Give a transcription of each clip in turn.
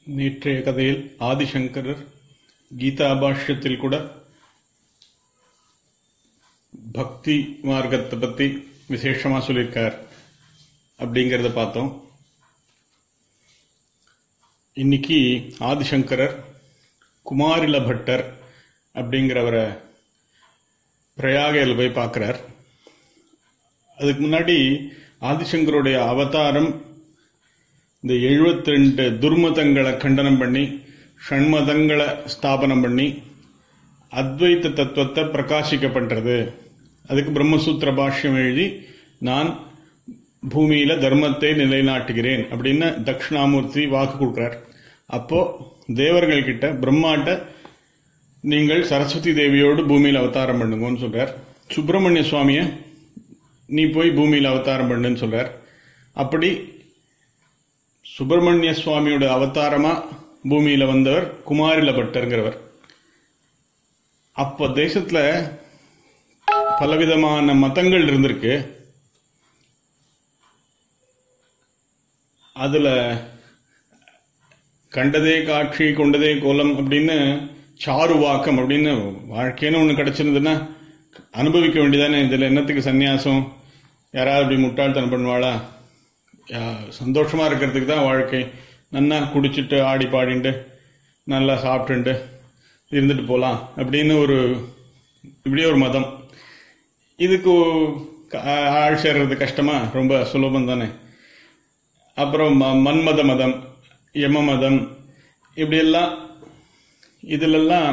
நேற்றைய கதையில் ஆதிசங்கரர் கீதா பாஷ்யத்தில் கூட பக்தி மார்க்கத்தை பத்தி விசேஷமா சொல்லியிருக்கார் அப்படிங்கிறத பார்த்தோம் இன்னைக்கு ஆதிசங்கரர் குமாரில பட்டர் அப்படிங்கிறவரை பிரயாகையில் போய் பார்க்கிறார் அதுக்கு முன்னாடி ஆதிசங்கருடைய அவதாரம் இந்த 72 துர்மதங்களை கண்டனம் பண்ணி ஷண்மதங்களை ஸ்தாபனம் பண்ணி அத்வைத்த தத்துவத்தை பிரகாசிக்க பண்றது அதுக்கு பிரம்மசூத்திர பாஷ்யம் எழுதி நான் பூமியில தர்மத்தை நிலைநாட்டுகிறேன் அப்படின்னு தட்சிணாமூர்த்தி வாக்கு கொடுக்கிறார் அப்போ தேவர்கள் கிட்ட பிரம்மாட்ட நீங்கள் சரஸ்வதி தேவியோடு பூமியில அவதாரம் பண்ணுங்கன்னு சொல்றார் சுப்பிரமணிய சுவாமிய நீ போய் பூமியில அவதாரம் பண்ணுன்னு சொல்றார் அப்படி சுப்பிரமணிய சுவாமியோட அவதாரமா பூமியில வந்தவர் குமாரில பட்டர்ங்கிறவர் அப்ப தேசத்துல பலவிதமான மதங்கள் இருந்திருக்கு அதுல கண்டதே காட்சி கொண்டதே கோலம் அப்படின்னு சாருவாக்கம் அப்படின்னு வாழ்க்கைன்னு ஒண்ணு கிடைச்சிருந்ததுன்னா அனுபவிக்க வேண்டியதானே இதுல என்னத்துக்கு சந்நியாசம் யாராவது அப்படி முட்டாள்தனம் பண்ணுவாளா யா- சந்தோஷமா இருக்கிறதுக்கு தான் வாழ்க்கை நன்னா குடிச்சிட்டு ஆடி பாடிண்டு நல்லா சாப்பிட்டுண்டு இருந்துட்டு போலாம் அப்படின்னு ஒரு இப்படியே ஒரு மதம் இதுக்கு க- ஆள் சேர்றது கஷ்டமா ரொம்ப சுலபம் தானே அப்புறம் ம- மன்மத மதம் யம மதம் இப்படியெல்லாம் இதிலெல்லாம்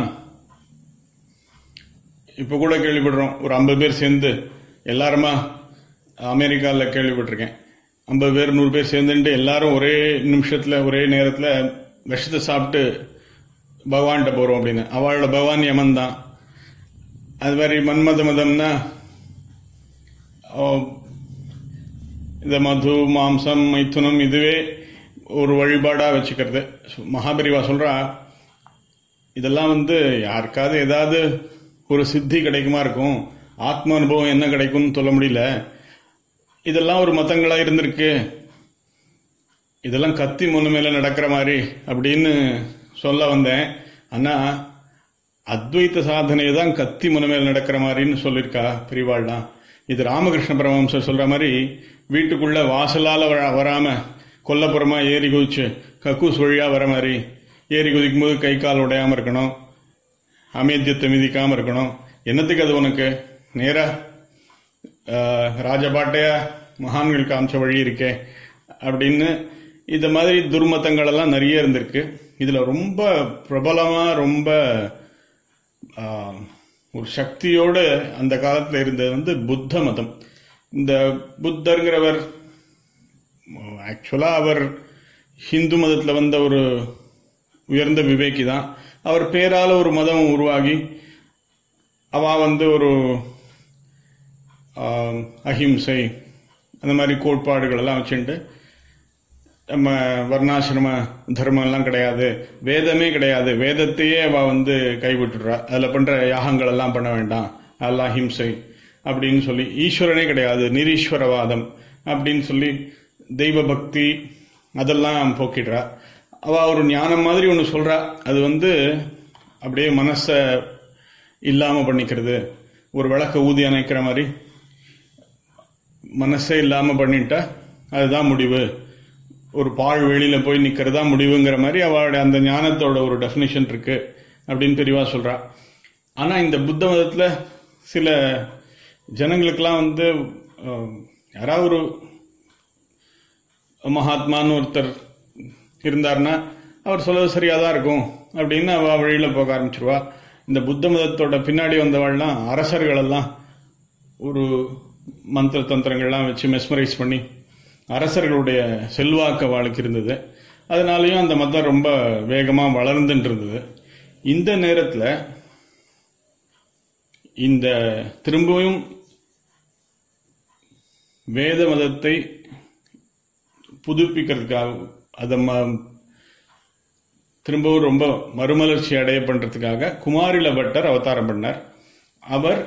இப்போ கூட கேள்விப்படுறோம் ஒரு ஐம்பது பேர் சேர்ந்து எல்லாருமா அமெரிக்காவில் கேள்விப்பட்டிருக்கேன் ஐம்பது பேர் நூறு பேர் சேர்ந்துட்டு எல்லாரும் ஒரே நிமிஷத்தில் ஒரே நேரத்தில் விஷத்தை சாப்பிட்டு பகவான்கிட்ட போகிறோம் அப்படின்னு அவளோட பகவான் யமன் தான் அது மாதிரி மன்மத மதம்னா ஓ, இந்த மது மாம்சம் மைதுனம் இதுவே ஒரு வழிபாடாக வச்சுக்கிறது மகாபரிவா சொல்றா இதெல்லாம் வந்து யாருக்காவது ஏதாவது ஒரு சித்தி கிடைக்குமா இருக்கும் ஆத்ம அனுபவம் என்ன கிடைக்கும்னு சொல்ல முடியல இதெல்லாம் ஒரு மதங்களா இருந்திருக்கு இதெல்லாம் கத்தி முன்னு மேல நடக்கிற மாதிரி அப்படின்னு சொல்ல வந்தேன் ஆனா அத்வைத்த சாதனை தான் கத்தி முன்னு மேல நடக்கிற மாதிரின்னு சொல்லியிருக்கா பெரியவாள்லாம் இது ராமகிருஷ்ண பரமஹம்சர் சொல்ற மாதிரி வீட்டுக்குள்ள வாசலால வர- வராம கொல்லப்புறமா ஏறி குதிச்சு கக்கூஸ் வழியா வர மாதிரி ஏறி குதிக்கும் போது கை கால் உடையாம இருக்கணும் அமேத்தியத்தை மிதிக்காம இருக்கணும் என்னத்துக்கு அது உனக்கு நேரா ஆஹ், ராஜபாட்டையா மகான்கள் காமிச்ச வழி இருக்கே அப்படின்னு இந்த மாதிரி துர்மதங்கள் எல்லாம் நிறைய இருந்திருக்கு இதுல ரொம்ப பிரபலமா ரொம்ப ஆஹ், ஒரு சக்தியோட அந்த காலத்துல இருந்தது வந்து புத்த மதம் இந்த புத்தருங்கிறவர் ஆக்சுவலா அவர் ஹிந்து மதத்துல வந்த ஒரு உயர்ந்த விவேகி தான் அவர் பேரால ஒரு மதம் உருவாகி அவ வந்து ஒரு ஆஹ், அஹிம்சை அந்த மாதிரி கோட்பாடுகள் எல்லாம் வச்சுட்டு நம்ம வர்ணாசிரம தர்மம் எல்லாம் கிடையாது வேதமே கிடையாது வேதத்தையே அவ வந்து கைவிட்டுடுறா அதுல பண்ற யாகங்கள் எல்லாம் பண்ண வேண்டாம் அதெல்லாம் அஹிம்சை அப்படின்னு சொல்லி ஈஸ்வரனே கிடையாது நிரீஸ்வரவாதம் அப்படின்னு சொல்லி தெய்வ பக்தி அதெல்லாம் போக்கிடுறா அவ ஒரு ஞானம் மாதிரி ஒன்று சொல்றா அது வந்து அப்படியே மனச இல்லாம பண்ணிக்கிறது ஒரு விளக்க ஊதி அணைக்கிற மாதிரி மனசே இல்லாம பண்ணிட்டா அதுதான் முடிவு ஒரு பாழ் வெளியில போய் நிக்கிறதா முடிவுங்கிற மாதிரி அவளுடைய அந்த ஞானத்தோட ஒரு டெஃபினிஷன் இருக்கு அப்படின்னு தெளிவா சொல்றா ஆனா இந்த புத்த மதத்துல சில ஜனங்களுக்கெல்லாம் வந்து அஹ், யாராவது ஒரு மகாத்மான்னு ஒருத்தர் இருந்தார்னா அவர் சொல்றது சரியா தான் இருக்கும் அப்படின்னு அவ வழியில போக ஆரம்பிச்சிருவா இந்த புத்த மதத்தோட பின்னாடி வந்தவாள்லாம் அரசர்கள் எல்லாம் ஒரு மந்திர தந்திரங்கள்லாம் வச்சு மெஸ்மரைஸ் பண்ணி அரசர்களுடைய செல்வாக்கு அவளுக்கு இருந்தது அதனாலயும் அந்த மதம் ரொம்ப வேகமா வளர்ந்துட்டு இருந்தது இந்த நேரத்துல இந்த திரும்பவும் வேத மதத்தை புதுப்பிக்கிறதுக்காக அதை ம- திரும்பவும் ரொம்ப மறுமலர்ச்சி அடைய பண்றதுக்காக குமாரில பட்டர் அவதாரம் பண்ணார் அவர்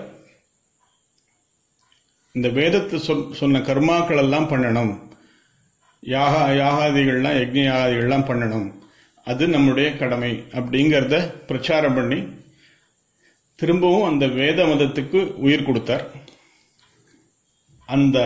இந்த வேதத்தை சொல்- சொன்ன கர்மாக்கள் எல்லாம் பண்ணணும் யாக யாகாதிகள்லாம் யஜ்ஞ யாகாதிகள்லாம் பண்ணணும் அது நம்முடைய கடமை அப்படிங்கிறத பிரச்சாரம் பண்ணி திரும்பவும் அந்த வேத மதத்துக்கு உயிர் கொடுத்தார் அந்த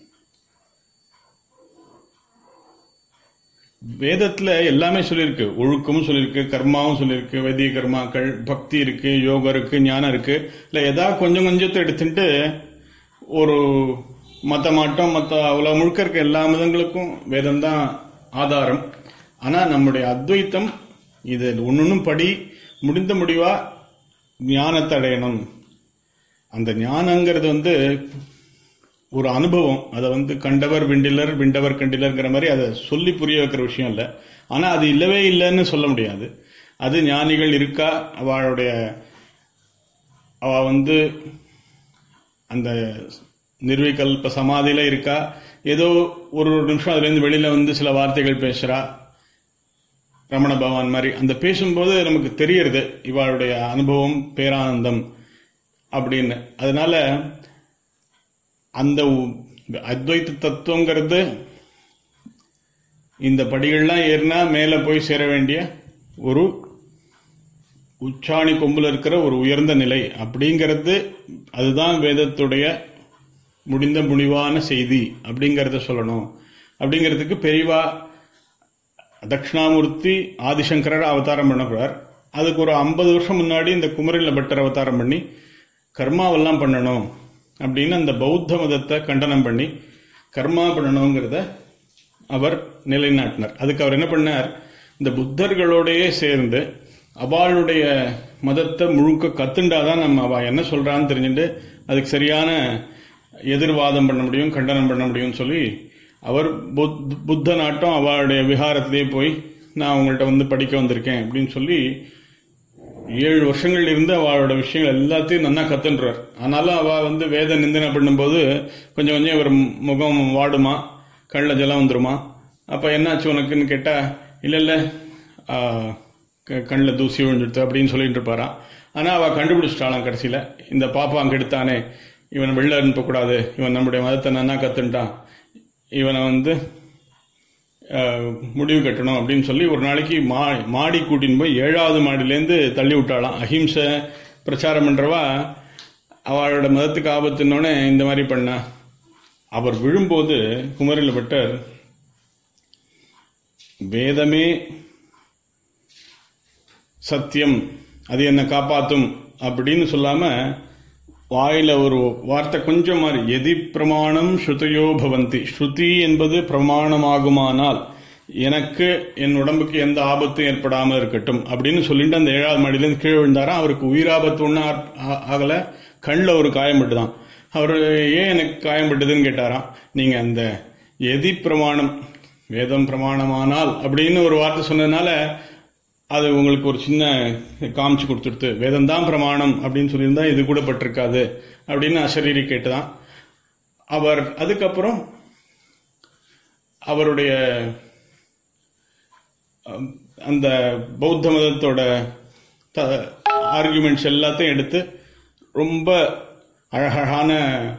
வேதத்துல எல்லாமே சொல்லியிருக்கு ஒழுக்கமும் சொல்லியிருக்கு கர்மாவும் சொல்லியிருக்கு வைதிக கர்மாக்கள் பக்தி இருக்கு யோகம் இருக்கு ஞானம் இருக்கு இல்ல ஏதாவது கொஞ்சம் கொஞ்சத்தை எடுத்துட்டு ஒரு மத்த மாட்டம் மத்த அவ்வளவு முழுக்க இருக்க எல்லா மதங்களுக்கும் வேதம் தான் ஆதாரம் ஆனா நம்முடைய அத்வைத்தம் இது ஒன்னொன்னும் படி முடிந்த முடிவா ஞானத்தை அடையணும் அந்த ஞானங்கிறது வந்து ஒரு அனுபவம் அதை வந்து கண்டவர் விண்டிலர் விண்டவர் கண்டிலர்ங்கிற மாதிரி அதை சொல்லி புரிய வைக்கிற விஷயம் இல்லை ஆனா அது இல்லவே இல்லைன்னு சொல்ல முடியாது அது ஞானிகள் இருக்கா அவளுடைய அவ வந்து அந்த நிர்விகல்ப சமாதியில இருக்கா ஏதோ ஒரு ஒரு நிமிஷம் அதுல இருந்து வெளியில வந்து சில வார்த்தைகள் பேசுறா ரமண பகவான் மாதிரி அந்த பேசும்போது நமக்கு தெரியறது இவளுடைய அனுபவம் பேரானந்தம் அப்படின்னு அதனால அந்த உ- அத்வைத தத்துவங்கிறது இந்த படிகள்லாம் ஏறினா மேல போய் சேர வேண்டிய ஒரு உச்சாணி கொம்புல இருக்கிற ஒரு உயர்ந்த நிலை அப்படிங்கிறது அதுதான் வேதத்துடைய முடிந்த முடிவான செய்தி அப்படிங்கறத சொல்லணும் அப்படிங்கிறதுக்கு பெரியவா தட்சிணாமூர்த்தி ஆதிசங்கரர் அவதாரம் பண்ண போறார் அதுக்கு ஒரு ஐம்பது வருஷம் முன்னாடி இந்த குமரில பட்டர் அவதாரம் பண்ணி கர்மாவெல்லாம் பண்ணணும் அப்படின்னு அந்த பௌத்த மதத்தை கண்டனம் பண்ணி கர்மா பண்ணணுங்கிறத அவர் நிலைநாட்டினார் அதுக்கு அவர் என்ன பண்ணார் இந்த புத்தர்களோடயே சேர்ந்து அவளுடைய மதத்தை முழுக்க கத்துண்டாதான் நம்ம அவ என்ன சொல்றான்னு தெரிஞ்சுட்டு அதுக்கு சரியான எதிர்வாதம் பண்ண முடியும் கண்டனம் பண்ண முடியும்னு சொல்லி அவர் புத்- புத்த நாட்டம் அவளுடைய விகாரத்திலே போய் நான் உங்கள்கிட்ட வந்து படிக்க வந்திருக்கேன் அப்படின்னு சொல்லி ஏழு வருஷங்கள் இருந்து அவளோட விஷயங்கள் எல்லாத்தையும் நன்னா கத்துன்றார் ஆனாலும் அவ வந்து வேத நிந்தனை பண்ணும்போது கொஞ்சம் கொஞ்சம் இவர் முகம் வாடுமா கண்ணில் ஜலம் வந்துருமா அப்ப என்னாச்சு உனக்குன்னு கேட்டா இல்ல இல்ல கண்ணில் தூசி விழுந்துடுத்து அப்படின்னு சொல்லிட்டு இருப்பாராம் ஆனா அவ கண்டுபிடிச்சிட்டாளாம் கடைசியில இந்த பாப்பா அங்க எடுத்தானே இவன் வெளில அனுப்பக்கூடாது இவன் நம்முடைய மதத்தை நன்னா கத்துன்ட்டான் இவனை வந்து அஹ், முடிவு கட்டணும் அப்படின்னு சொல்லி ஒரு நாளைக்கு மா மாடி கூட்டின்னு போய் ஏழாவது மாடியிலேருந்து தள்ளி விட்டாளாம் அஹிம்சை பிரச்சாரம் பண்றவா அவளோட மதத்துக்கு ஆபத்துன்னொடனே இந்த மாதிரி பண்ணா அவர் விழும்போது குமரில பட்டர் வேதமே சத்தியம் அது என்ன காப்பாத்தும் அப்படின்னு சொல்லாம வாயில ஒரு வார்த்தை கொஞ்சம் மாறி எதி பிரமாணம் ஸ்ருதையோ பவந்தி ஸ்ருதி என்பது பிரமாணமாகுமானால் எனக்கு என் உடம்புக்கு எந்த ஆபத்தும் ஏற்படாமல் இருக்கட்டும் அப்படின்னு சொல்லிட்டு அந்த ஏழாவது மாடியிலேருந்து கீழே விழுந்தாராம் அவருக்கு உயிராபத்து ஒன்றும் ஆகல கண்ணில் ஒரு காயம்பட்டுதான் அவர் ஏன் எனக்கு காயம்பட்டதுன்னு கேட்டாராம் நீங்க அந்த எதி பிரமாணம் வேதம் பிரமாணமானால் அப்படின்னு ஒரு வார்த்தை சொன்னதுனால அது உங்களுக்கு ஒரு சின்ன காமிச்சு கொடுத்துடுத்து வேதம் தான் பிரமாணம் அப்படின்னு சொல்லியிருந்தா இது கூட பட்டிருக்காது அப்படின்னு அசரீரி கேட்டுதான் அவர் அதுக்கப்புறம் அவருடைய அம், அந்த பௌத்த மதத்தோட ஆர்குமெண்ட்ஸ் எல்லாத்தையும் எடுத்து ரொம்ப அழகழகான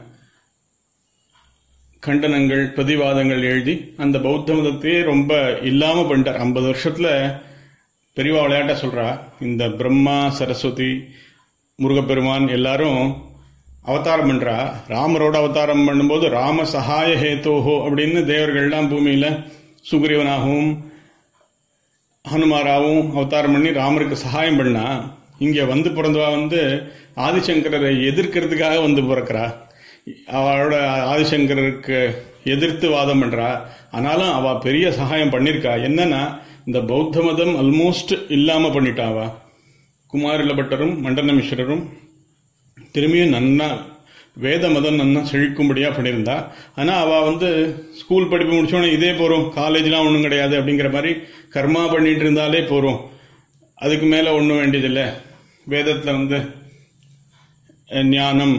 கண்டனங்கள் பிரதிவாதங்கள் எழுதி அந்த பௌத்த மதத்தையே ரொம்ப இல்லாம பண்ணிட்டார் ஐம்பது வருஷத்துல பெரியவா விளையாட்ட சொல்றா இந்த பிரம்மா சரஸ்வதி முருகப்பெருமான் எல்லாரும் அவதாரம் பண்றா ராமரோட அவதாரம் பண்ணும்போது ராம சகாய ஹேத்தோஹோ அப்படின்னு தேவர்கள்லாம் பூமியில சுக்ரீவனாகவும் ஹனுமாராவும் அவதாரம் பண்ணி ராமருக்கு சகாயம் பண்ணா இங்க வந்து பிறந்தவா வந்து ஆதிசங்கரரை எதிர்க்கிறதுக்காக வந்து பிறக்கிறா அவளோட ஆதிசங்கருக்கு எதிர்த்து வாதம் பண்றா ஆனாலும் அவ பெரிய சகாயம் பண்ணிருக்கா என்னன்னா இந்த பௌத்த மதம் ஆல்மோஸ்ட் இல்லாம பண்ணிட்டா அவ குமாரில பட்டரும் மண்டன மிஸ்ரரும் திரும்பியும் நன்னா வேத மதம் நன்னா செழிக்கும்படியா பண்ணியிருந்தா ஆனா அவ வந்து ஸ்கூல் படிப்பு முடிச்சோடனே இதே போறோம் காலேஜ்லாம் ஒன்றும் கிடையாது அப்படிங்கிற மாதிரி கர்மா பண்ணிட்டு இருந்தாலே போறோம் அதுக்கு மேல ஒன்றும் வேண்டியதில்லை வேதத்துல வந்து அஹ், ஞானம்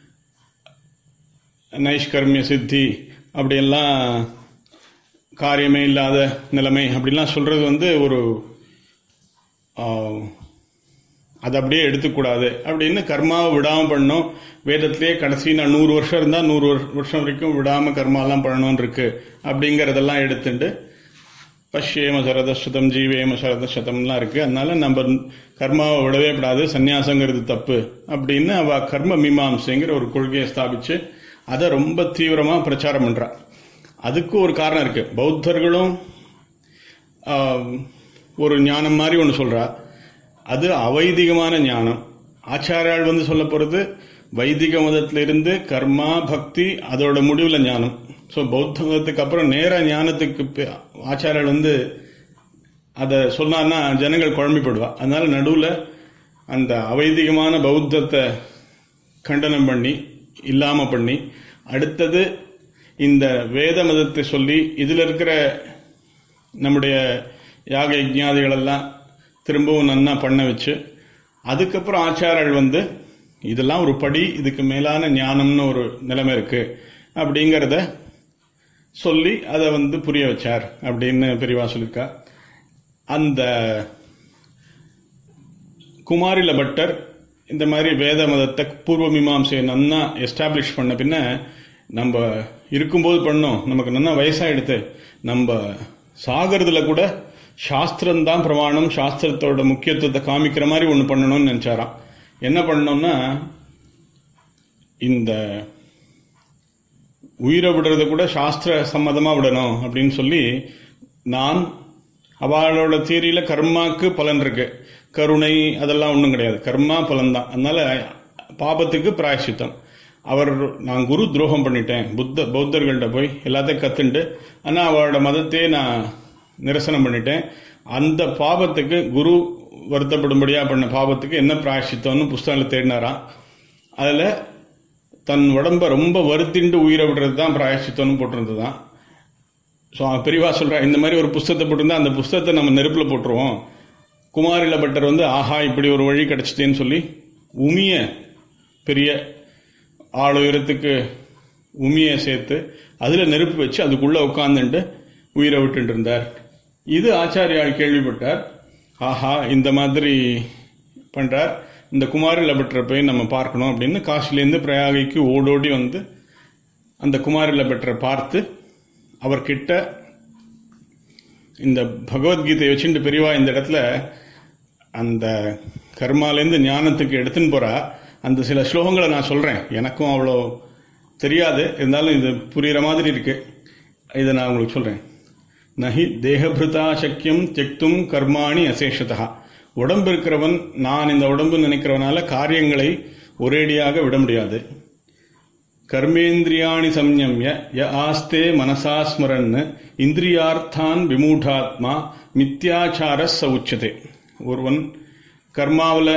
நைஷ்கர்மிய சித்தி அப்படியெல்லாம் காரியமே இல்லாத நிலைமை அப்படிலாம் சொல்றது வந்து ஒரு ஆஹ், அதை அப்படியே எடுத்துக்கூடாது அப்படின்னு கர்மாவை விடாம பண்ணணும் வேதத்திலேயே கடைசி நான் நூறு வருஷம் இருந்தா நூறு வருஷ- வருஷம் வரைக்கும் விடாம கர்மாலாம் பண்ணணும்னு இருக்கு அப்படிங்கறதெல்லாம் எடுத்துட்டு பஷ்யேம சரதசதம் ஜீவேம சரதசதம்லாம் இருக்கு அதனால நம்ம கர்மாவை விடவே கூடாது சந்நியாசங்கிறது தப்பு அப்படின்னு அவ கர்ம மீமாம்சைங்கிற ஒரு கொள்கையை ஸ்தாபிச்சு அதை ரொம்ப தீவிரமா பிரச்சாரம் பண்றா அதுக்கு ஒரு காரணம் இருக்கு பௌத்தர்களும் ஆஹ், ஒரு ஞானம் மாதிரி ஒன்று சொல்றா அது அவைதிகமான ஞானம் ஆச்சாரியால் வந்து சொல்ல போறது வைதிக மதத்திலிருந்து கர்மா பக்தி அதோட முடிவுல ஞானம் ஸோ பௌத்த மதத்துக்கு அப்புறம் நேர ஞானத்துக்கு பே- ஆச்சாரியால் வந்து அதை சொன்னான்னா ஜனங்கள் குழம்பிப்படுவா அதனால நடுவுல அந்த அவைதிகமான பௌத்தத்தை கண்டனம் பண்ணி இல்லாம பண்ணி அடுத்தது இந்த வேத மதத்தை சொல்லி இதுல இருக்கிற நம்முடைய யாக யஜ்ஞாதிகள் எல்லாம் திரும்பவும் நன்னா பண்ண வச்சு அதுக்கப்புறம் ஆச்சாரர்கள் வந்து இதெல்லாம் ஒரு படி இதுக்கு மேலான ஞானம்னு ஒரு நிலைமை இருக்கு அப்படிங்கிறத சொல்லி அதை வந்து புரிய வச்சார் அப்படின்னு பெரியவா சொல்லியிருக்கா அந்த குமாரில பட்டர் இந்த மாதிரி வேத மதத்தை பூர்வ மீமாம்சையை நன்னா எஸ்டாப்ளிஷ் பண்ண பின்ன நம்ம இருக்கும்போது பண்ணோம் நமக்கு நன்னா வயசாயிடுத்து நம்ம சாகிறதுல கூட சாஸ்திரம் தான் பிரமாணம் சாஸ்திரத்தோட முக்கியத்துவத்தை காமிக்கிற மாதிரி ஒன்று பண்ணணும்னு நினைச்சாராம் என்ன பண்ணோம்னா இந்த உயிரை விடுறத கூட சாஸ்திர சம்மதமா விடணும் அப்படின்னு சொல்லி நான் அவளோட தியரியில கர்மாக்கு பலன் இருக்கு கருணை அதெல்லாம் ஒன்றும் கிடையாது கர்மா பலன் தான் அதனால பாபத்துக்கு பிராயசித்தம் அவர் நான் குரு துரோகம் பண்ணிட்டேன் புத்த பௌத்தர்கள்ட்ட போய் எல்லாத்தையும் கத்துண்டு ஆனால் அவளோட மதத்தையே நான் நிரசனம் பண்ணிட்டேன் அந்த பாபத்துக்கு குரு வருத்தப்படும்படியா பண்ண பாபத்துக்கு என்ன பிராயசித்தம்னு புஸ்தகத்தில் தேடினாராம் அதில் தன் உடம்ப ரொம்ப வருத்திண்டு உயிரை விடுறது தான் பிராயசித்தம்னு போட்டிருந்ததுதான் ஸோ பெரியவா சொல்றா இந்த மாதிரி ஒரு புஸ்தகத்தை போட்டிருந்தா அந்த புஸ்தகத்தை நம்ம நெருப்பில் போட்டுருவோம் குமாரில பட்டர் வந்து ஆஹா இப்படி ஒரு வழி கிடைச்சிட்டேன்னு சொல்லி உமிய பெரிய ஆள் உயரத்துக்கு உமிய சேர்த்து அதில் நெருப்பு வச்சு அதுக்குள்ள உட்காந்துட்டு உயிரை விட்டுட்டு இருந்தார் இது ஆச்சாரியால் கேள்விப்பட்டார் ஆஹா இந்த மாதிரி பண்றார் இந்த குமாரில பட்டரை போய் நம்ம பார்க்கணும் அப்படின்னு காசிலேருந்து பிரயாகைக்கு ஓடோடி வந்து அந்த குமாரில பட்டரை பார்த்து அவர்கிட்ட இந்த பகவத்கீதையை வச்சுட்டு பெரியவா இந்த இடத்துல அந்த கர்மாலேருந்து ஞானத்துக்கு எடுத்துன்னு போறா அந்த சில ஸ்லோகங்களை நான் சொல்றேன் எனக்கும் அவ்வளோ தெரியாது இருந்தாலும் இது புரியுற மாதிரி இருக்கு இதை நான் உங்களுக்கு சொல்றேன் நஹி தேகபிருதா சக்கியம் தியக்தும் கர்மாணி அசேஷதா உடம்பு இருக்கிறவன் நான் இந்த உடம்பு நினைக்கிறவனால காரியங்களை ஒரேடியாக விட முடியாது கர்மேந்திரியாணி சம்யம்ய ய ஆஸ்தே மனசா ஸ்மரன் இந்திரியார்த்தான் விமூடாத்மா மித்யாச்சார சவுச்சதே ஒருவன் கர்மாவில்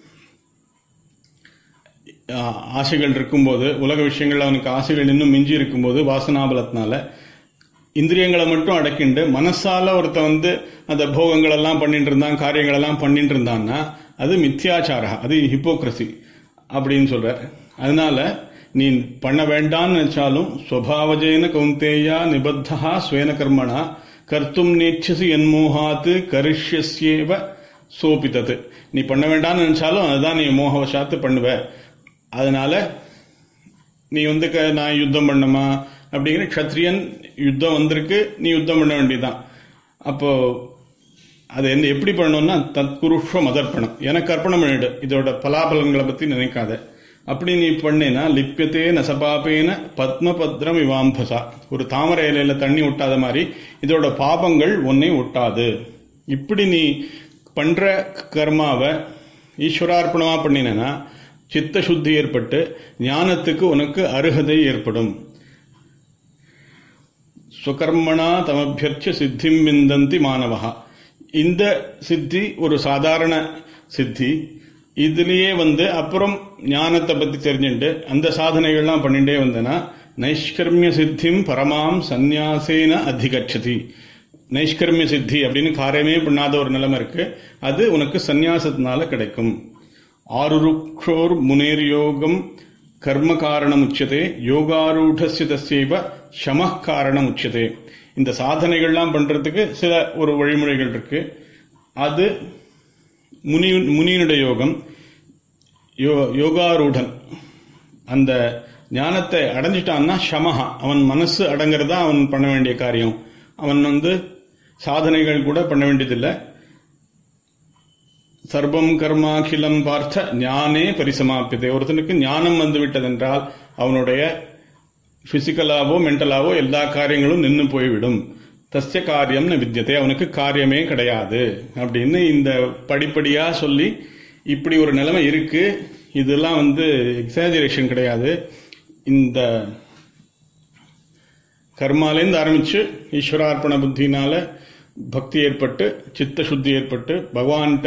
ஆசைகள் இருக்கும்போது உலக விஷயங்கள் அவனுக்கு ஆசைகள் இன்னும் மிஞ்சி இருக்கும்போது வாசனாபலத்தினால இந்திரியங்களை மட்டும் அடக்கிண்டு மனசால ஒருத்த வந்து அந்த போகங்கள் எல்லாம் பண்ணிட்டு இருந்தான் காரியங்கள் எல்லாம் பண்ணிட்டு இருந்தான்னா அது மித்யாச்சாரா அது ஹிப்போக்ரசி அப்படின்னு சொல்றார் அதனால நீ பண்ண வேண்டாம்னு நினைச்சாலும் ஸ்வபாவஜேன கௌந்தேயா நிபத்தா ஸ்வேன கர்மணா கர்த்தும் நேச்சசி என்மோகாத்து கரிஷ்யஸ்யேவ சோபித்தது நீ பண்ண வேண்டாம்னு நினைச்சாலும் அதுதான் நீ மோகவசாத்து பண்ணுவ அதனால நீ வந்து க- நான் யுத்தம் பண்ணமா அப்படிங்கிற க்ஷத்ரியன் யுத்தம் வந்திருக்கு நீ யுத்தம் பண்ண வேண்டியதுதான் அப்போ அது என்ன எப்படி பண்ணணும்னா தத்குருஷ்வ மதர்ப்பணம் எனக்கு அர்ப்பணம் பண்ணிடு இதோட பலாபலன்களை பத்தி நினைக்காத அப்படி நீ பண்ணேனா லிப்பியத்தே நசபாபேன பத்மபத்ரம் இவாம்பசா ஒரு தாமரை இலையில தண்ணி ஒட்டாத மாதிரி இதோட பாபங்கள் உன்னை ஒட்டாது இப்படி நீ பண்ற கர்மாவை ஈஸ்வரார்ப்பணமா பண்ணினேன்னா சித்த சுத்தி ஏற்பட்டு ஞானத்துக்கு உனக்கு அருகதை ஏற்படும் சுகர்மணா தமபியர்ச்ச சித்திம் விந்தந்தி மாணவா இந்த சித்தி ஒரு சாதாரண சித்தி இதுலயே வந்து அப்புறம் ஞானத்தை பத்தி தெரிஞ்சுட்டு அந்த சாதனைகள்லாம் பண்ணிட்டே வந்தனா நைஷ்கர்மிய சித்திம் பரமாம் சந்நியாசேன அதிகச்சதி நைஷ்கர்மிய சித்தி அப்படின்னு காரியமே பண்ணாத ஒரு நிலைமை இருக்கு அது உனக்கு சந்நியாசத்தினால கிடைக்கும் ஆருருக்ஷோர் முனேர் யோகம் கர்ம காரணம் உச்சதே யோகாரூடஸ்ய தஸ்யைவ சம காரணம் உச்சதே இந்த சாதனைகள்லாம் பண்றதுக்கு சில ஒரு வழிமுறைகள் இருக்கு அது முனி முனியினுடைய யோகம் யோ- யோகாரூடன் அந்த ஞானத்தை அடைஞ்சிட்டான்னா சமஹா அவன் மனசு அடங்குறதா அவன் பண்ண வேண்டிய காரியம் அவன் வந்து சாதனைகள் கூட பண்ண வேண்டியதில்லை சர்வம் கர்மாகிலம் பார்த்த ஞானே பரிசமாப்பியதை ஒருத்தனுக்கு ஞானம் வந்து விட்டதென்றால் அவனுடைய பிசிக்கலாவோ மென்டலாவோ எல்லா காரியங்களும் நின்று போய்விடும் தஸ்ய காரியம்னு வித்தியத்தை அவனுக்கு காரியமே கிடையாது அப்படின்னு இந்த படிப்படியா சொல்லி இப்படி ஒரு நிலைமை இருக்கு இதெல்லாம் வந்து எக்ஸாஜரேஷன் கிடையாது இந்த கர்மாலேருந்து ஆரம்பிச்சு ஈஸ்வரார்ப்பண புத்தினால பக்தி ஏற்பட்டு சித்த சுத்தி ஏற்பட்டு பகவான்கிட்ட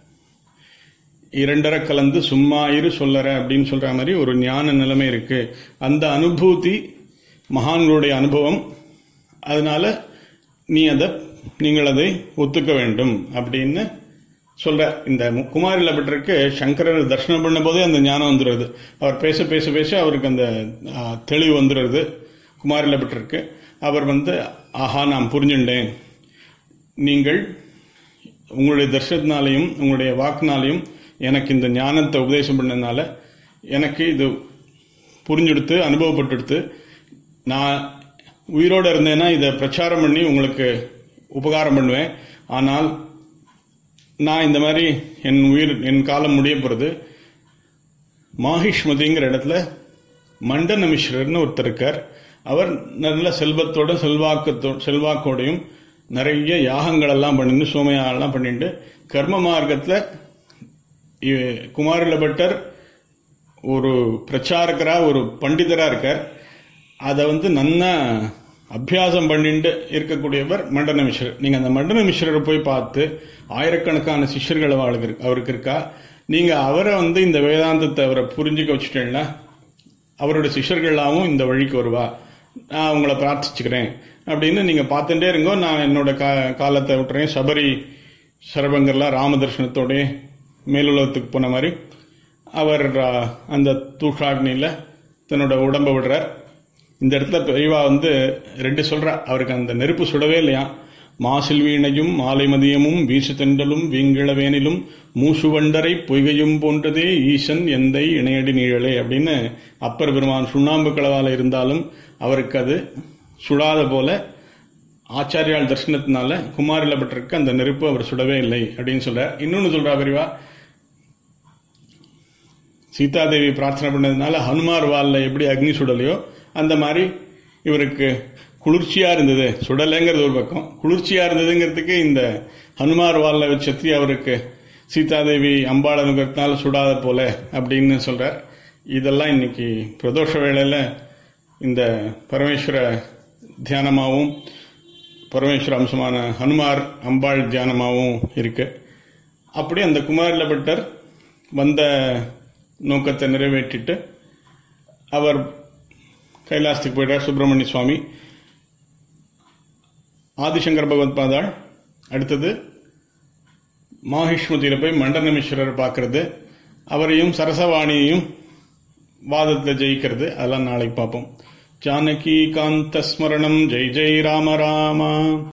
இரண்டரை கலந்து சும்மா இரு சொல்லற அப்படின்னு சொல்ற மாதிரி ஒரு ஞான நிலைமை இருக்கு அந்த அனுபூதி மகான்களுடைய அனுபவம் அதனால நீ அதை நீங்கள் அதை ஒத்துக்க வேண்டும் அப்படின்னு சொல்ற இந்த மு- குமாரில பட்டருக்கு சங்கரர் தர்ஷனம் பண்ண போதே அந்த ஞானம் வந்துடுறது அவர் பேச பேச பேச அவருக்கு அந்த ஆ, தெளிவு வந்துடுறது குமாரில பட்டருக்கு அவர் வந்து ஆஹா நான் புரிஞ்சுட்டேன் நீங்கள் உங்களுடைய தர்ஷத்தினாலையும் உங்களுடைய வாக்குனாலையும் எனக்கு இந்த ஞானத்தை உபதேசம் பண்ணதுனால எனக்கு இது புரிஞ்செடுத்து அனுபவப்பட்டெடுத்து நான் உயிரோடு இருந்தேன்னா இதை பிரச்சாரம் பண்ணி உங்களுக்கு உபகாரம் பண்ணுவேன் ஆனால் நான் இந்த மாதிரி என் உயிர் என் காலம் முடிய போகிறது மாஹிஷ்மதிங்கிற இடத்துல மண்டன மிஸ்ரர்னு ஒருத்தர் இருக்கார் அவர் நல்ல செல்வத்தோட செல்வாக்கத்தோ செல்வாக்கோடையும் நிறைய யாகங்கள் எல்லாம் பண்ணிட்டு சோமயாகலாம் பண்ணிட்டு கர்ம மார்க்கத்தில் குமாரில பட்டர் ஒரு பிரச்சாரகரா ஒரு பண்டிதரா இருக்கார் அதை வந்து நன்னா அபியாசம் பண்ணிட்டு இருக்கக்கூடியவர் மண்டன மிஸ்ரர் நீங்க அந்த மண்டன மிஸ்ரரை போய் பார்த்து ஆயிரக்கணக்கான சிஷ்யர்கள் அவளுக்கு இருக்கு- அவருக்கு இருக்கா நீங்க அவரை வந்து இந்த வேதாந்தத்தை அவரை புரிஞ்சுக்க வச்சுட்டேன்னா அவருடைய சிஷ்யர்களாவும் இந்த வழிக்கு வருவா நான் உங்களை பிரார்த்திச்சுக்கிறேன் அப்படின்னு நீங்க பார்த்துட்டே இருங்கோ நான் என்னோட கா- காலத்தை விட்டுறேன் சபரி சரபங்கர்லாம் ராமதர்ஷனத்தோட மேலுலகத்துக்கு போன மாதிரி அவர் ஆ, அந்த தூஷாக்னியில் தன்னோட உடம்ப விடுறார் இந்த இடத்துல பெரியவா வந்து ரெண்டு சொல்றா அவருக்கு அந்த நெருப்பு சுடவே இல்லையா மாசில் வீணையும் மாலை மதியமும் வீசு தென்றலும் வீங்கிழவேனிலும் மூசுவண்டரை பொய்கையும் போன்றதே ஈசன் எந்தை இணையடி நீழலே அப்படின்னு அப்பர் பெருமான் சுண்ணாம்பு கலவால இருந்தாலும் அவருக்கு அது சுடாத போல ஆச்சாரியால் தரிசனத்தினால குமாரில பட்டிருக்கு அந்த நெருப்பு அவர் சுடவே இல்லை அப்படின்னு சொல்றார் இன்னொன்னு சொல்றா பெரியவா சீதாதேவி பிரார்த்தனை பண்ணதுனால ஹனுமார் வால்ல எப்படி அக்னி சுடலையோ அந்த மாதிரி இவருக்கு குளிர்ச்சியா இருந்தது சுடலைங்கிறது ஒரு பக்கம் குளிர்ச்சியா இருந்ததுங்கிறதுக்கு இந்த ஹனுமார் வால்ல வச்சத்தி அவருக்கு சீதாதேவி அம்பாள் அனுகிறதுனால சுடாத போல அப்படின்னு சொல்றார் இதெல்லாம் இன்னைக்கு பிரதோஷ வேளையில இந்த பரமேஸ்வர தியானமாகவும் பரமேஸ்வர அம்சமான ஹனுமார் அம்பாள் தியானமாகவும் இருக்கு அப்படி அந்த குமாரில பட்டர் வந்த நோக்கத்தை நிறைவேற்றிட்டு அவர் கைலாசத்துக்கு போயிட்டார் சுப்பிரமணிய சுவாமி ஆதிசங்கர் பகவத் பாதாள் அடுத்தது மாஹிஷ்மதியில போய் மண்டனமீஸ்வரர் பார்க்கறது அவரையும் சரசவாணியையும் வாதத்தில் ஜெயிக்கிறது அதெல்லாம் நாளைக்கு பார்ப்போம் ஜானகி காந்த ஸ்மரணம் ஜெய் ஜெய் ராம ராமா